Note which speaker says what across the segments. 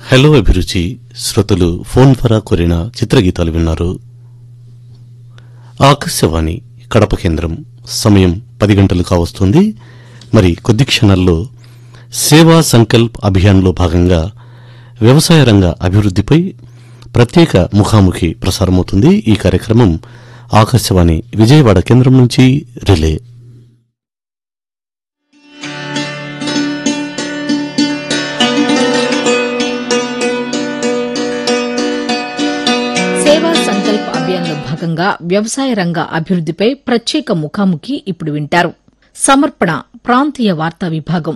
Speaker 1: hello అభిరుచి శ్రోతలు phone ద్వారా కోరిన చిత్రగీతాలు విన్నారు ఆకాశవాణి కడప కేంద్రం సమయం పది గంటలు కావస్తుంది మరి కొద్ది క్షణాల్లో సేవా సంకల్ప్ అభియాన్లో భాగంగా వ్యవసాయ రంగ అభివృద్ధిపై ప్రత్యేక ముఖాముఖి ప్రసారమవుతుంది ఈ కార్యక్రమం ఆకాశవాణి విజయవాడ కేంద్రం నుంచి రిలే
Speaker 2: సేవా సంకల్ప్ అభియాన్లో భాగంగా వ్యవసాయ రంగ అభివృద్దిపై ప్రత్యేక ముఖాముఖి ఇప్పుడు వింటారు సమర్పణ ప్రాంతీయ వార్తా విభాగం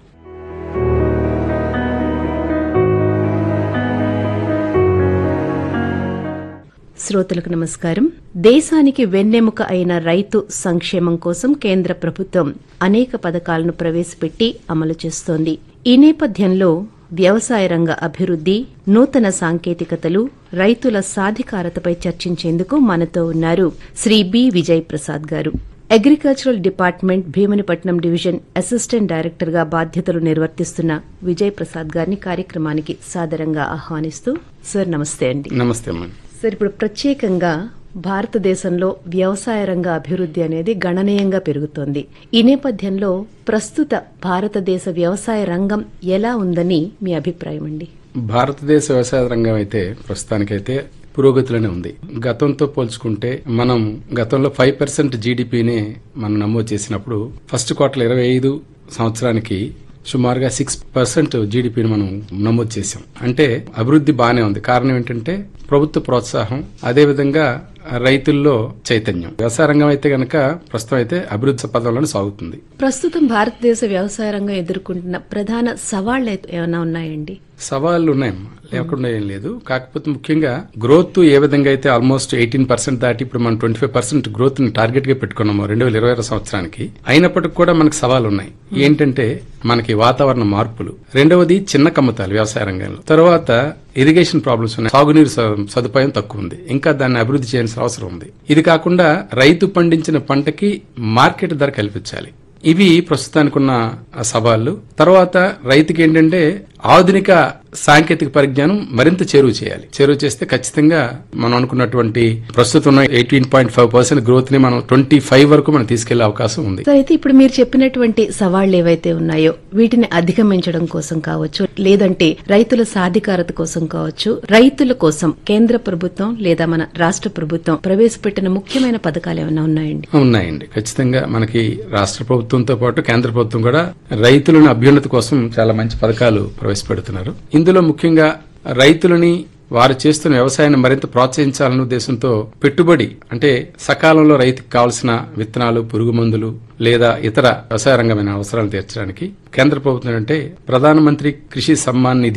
Speaker 3: శ్రోతలకు నమస్కారం దేశానికి వెన్నెముక అయిన రైతు సంక్షేమం కోసం కేంద్ర ప్రభుత్వం అనేక పథకాలను ప్రవేశపెట్టి అమలు చేస్తోంది ఈ నేపథ్యంలో వ్యవసాయ రంగ అభివృద్ది నూతన సాంకేతికతలు రైతుల సాధికారతపై చర్చించేందుకు మనతో ఉన్నారు శ్రీ బి విజయ్ ప్రసాద్ గారు agricultural department Bheemunipatnam division assistant director గా బాధ్యతలు నిర్వర్తిస్తున్న విజయ్ ప్రసాద్ గారిని కార్యక్రమానికి సాదరంగా ఆహ్వానిస్తూ సార్ నమస్తే అండి
Speaker 4: నమస్తే అమ్మా
Speaker 3: సార్ ఇప్పుడు ప్రత్యేకంగా భారతదేశంలో వ్యవసాయ రంగ అభివృద్ధి అనేది గణనీయంగా పెరుగుతోంది ఈ నేపథ్యంలో ప్రస్తుత భారతదేశ వ్యవసాయ రంగం ఎలా ఉందని మీ అభిప్రాయం అండి
Speaker 4: భారతదేశ వ్యవసాయ రంగం అయితే ప్రస్తుతానికైతే పురోగతిలోనే ఉంది గతంతో పోల్చుకుంటే మనం గతంలో ఫైవ్ పర్సెంట్ జీడిపిని మనం నమోదు చేసినప్పుడు ఫస్ట్ క్వార్టర్ ఇరవై ఐదు సంవత్సరానికి సుమారుగా సిక్స్ పర్సెంట్ జీడిపిని మనం నమోదు చేశాం అంటే అభివృద్ధి బాగానే ఉంది కారణం ఏంటంటే ప్రభుత్వ ప్రోత్సాహం అదేవిధంగా రైతుల్లో చైతన్యం వ్యవసాయ రంగం అయితే గనక ప్రస్తుతం అయితే అభివృద్ధి పదంలోనే సాగుతుంది
Speaker 3: ప్రస్తుతం భారతదేశ వ్యవసాయ రంగం ఎదుర్కొంటున్న ప్రధాన సవాళ్లు అయితే ఏమైనా ఉన్నాయండి
Speaker 4: సవాళ్లు ఉన్నాయమ్మా లేకుండా ఏం లేదు కాకపోతే ముఖ్యంగా గ్రోత్ ఏ విధంగా అయితే ఆల్మోస్ట్ ఎయిటీన్ పర్సెంట్ దాటి ఇప్పుడు మనం ట్వంటీ ఫైవ్ పర్సెంట్ గ్రోత్ ని టార్గెట్ గా పెట్టుకున్నాము రెండు వేల ఇరవై ఆరు సంవత్సరానికి అయినప్పటికీ కూడా మనకు సవాలు ఉన్నాయి ఏంటంటే మనకి వాతావరణ మార్పులు రెండవది చిన్న కమ్మతాలు వ్యవసాయ రంగంలో తర్వాత ఇరిగేషన్ ప్రాబ్లమ్స్ ఉన్నాయి సాగునీరు స- సదుపాయం తక్కువ ఉంది ఇంకా దాన్ని అభివృద్ధి చేయాల్సిన అవసరం ఉంది ఇది కాకుండా రైతు పండించిన పంటకి మార్కెట్ ధర కల్పించాలి ఇవి ప్రస్తుతానికి ఉన్న సవాళ్లు తర్వాత రైతుకి ఏంటంటే ఆధునిక సాంకేతిక పరిజ్ఞానం మరింత చేరువ చేయాలి చేరువ చేస్తే ఖచ్చితంగా మనం అనుకున్నటువంటి ప్రస్తుతం ఉన్న eighteen point five percent growth ని మనం ట్వంటీ ఫైవ్ వరకు మనం తీసుకెళ్లే అవకాశం ఉంది
Speaker 3: సో అయితే ఇప్పుడు మీరు చెప్పినటువంటి సవాళ్లు ఏవైతే ఉన్నాయో వీటిని అధిగమించడం కోసం కావచ్చు లేదంటే రైతుల సాధికారత కోసం కావచ్చు రైతుల కోసం కేంద్ర ప్రభుత్వం లేదా మన రాష్ట్ర ప్రభుత్వం ప్రవేశపెట్టిన ముఖ్యమైన పథకాలు ఏమైనా ఉన్నాయండి
Speaker 4: ఉన్నాయండి ఖచ్చితంగా మనకి రాష్ట్ర ప్రభుత్వంతో పాటు కేంద్ర ప్రభుత్వం కూడా రైతులను అభ్యున్నతి కోసం చాలా మంచి పథకాలు ప్రవేశపెడుతున్నారు ఇందులో ముఖ్యంగా రైతులని వారు చేస్తున్న వ్యవసాయాన్ని మరింత ప్రోత్సహించాలనే ఉద్దేశంతో పెట్టుబడి అంటే సకాలంలో రైతుకు కావాల్సిన విత్తనాలు పురుగు మందులు లేదా ఇతర వ్యవసాయ రంగమైన అవసరాలు తీర్చడానికి కేంద్ర ప్రభుత్వం అంటే ప్రధానమంత్రి కృషి సమ్మాన్ నిధి